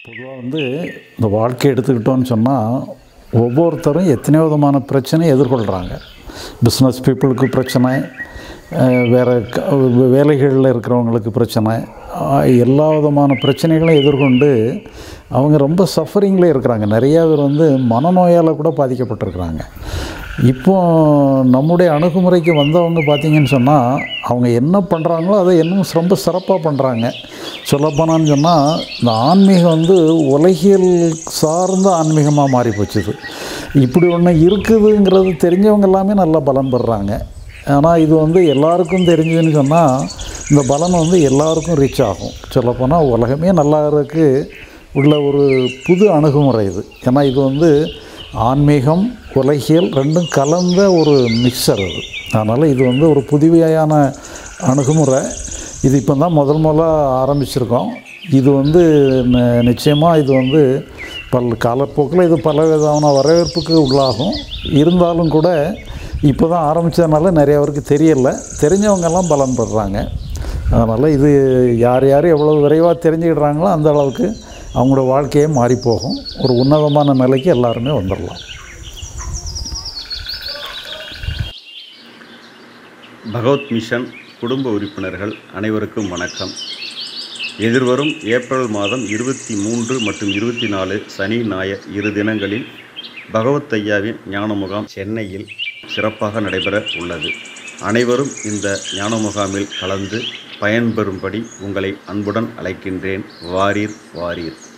பொதுவாக வந்து இந்த வாழ்க்கை எடுத்துக்கிட்டோன்னு சொன்னால் ஒவ்வொருத்தரும் எத்தனையோ விதமான பிரச்சனையை எதிர்கொள்கிறாங்க பிஸ்னஸ் பீப்புளுக்கு பிரச்சனை அஹ் வேறு க- வேலைகளில் இருக்கிறவங்களுக்கு பிரச்சனை அஹ் எல்லா விதமான பிரச்சனைகளையும் எதிர்கொண்டு அவங்க ரொம்ப சஃபரிங்கில் இருக்கிறாங்க நிறையா பேர் வந்து மனநோயால் கூட பாதிக்கப்பட்டிருக்கிறாங்க இப்போ நம்முடைய அணுகுமுறைக்கு வந்தவங்க பார்த்தீங்கன்னு சொன்னால் அவங்க என்ன பண்ணுறாங்களோ அதை இன்னும் ரொம்ப சிறப்பாக பண்ணுறாங்க சொல்லப்போனான்னு சொன்னால் இந்த ஆன்மீகம் வந்து உலகியல் சார்ந்த ஆன்மீகமாக மாறி போச்சுது இப்படி ஒன்று இருக்குதுங்கிறது தெரிஞ்சவங்க எல்லாமே நல்லா பலன் பெறுறாங்க ஆனால் இது வந்து எல்லாருக்கும் தெரிஞ்சதுன்னு சொன்னால் இந்த பலன் வந்து எல்லாருக்கும் ரீச் ஆகும் சொல்லப்போனால் உலகமே நல்லா இருக்கு உள்ள ஒரு புது அணுகுமுறை இது ஏன்னா இது வந்து ஆன்மீகம் உலகியல் ரெண்டும் கலந்த ஒரு மிக்சர் அது அதனால் இது வந்து ஒரு புதுவையான அணுகுமுறை இது இப்போ தான் முதல் முதலாக ஆரம்பிச்சிருக்கோம் இது வந்து நிச்சயமாக இது வந்து பல் காலப்போக்கில் இது பல விதமான வரவேற்புக்கு உள்ளாகும் இருந்தாலும் கூட இப்போ தான் ஆரம்பித்ததுனால நிறைய பேருக்கு தெரியல தெரிஞ்சவங்கெல்லாம் பலன் பெறுறாங்க அதனால் இது யார் யார் எவ்வளோ விரைவாக தெரிஞ்சுக்கிடுறாங்களோ அந்த அளவுக்கு அவங்களோட வாழ்க்கையே மாறி போகும் ஒரு உன்னதமான நிலைக்கு எல்லாருமே வந்துடலாம் பகவத் மிஷன் குடும்ப உறுப்பினர்கள் அனைவருக்கும் வணக்கம் எதிர்வரும் ஏப்ரல் மாதம் இருபத்தி மூன்று மற்றும் இருபத்தி நாலு சனி ஞாயிறு இரு தினங்களில் பகவத் ஐயாவின் ஞான முகாம் சென்னையில் சிறப்பாக நடைபெற உள்ளது அனைவரும் இந்த ஞான முகாமில் கலந்து பயன்பெறும்படி உங்களை அன்புடன் அழைக்கின்றேன் வாரீர் வாரீர்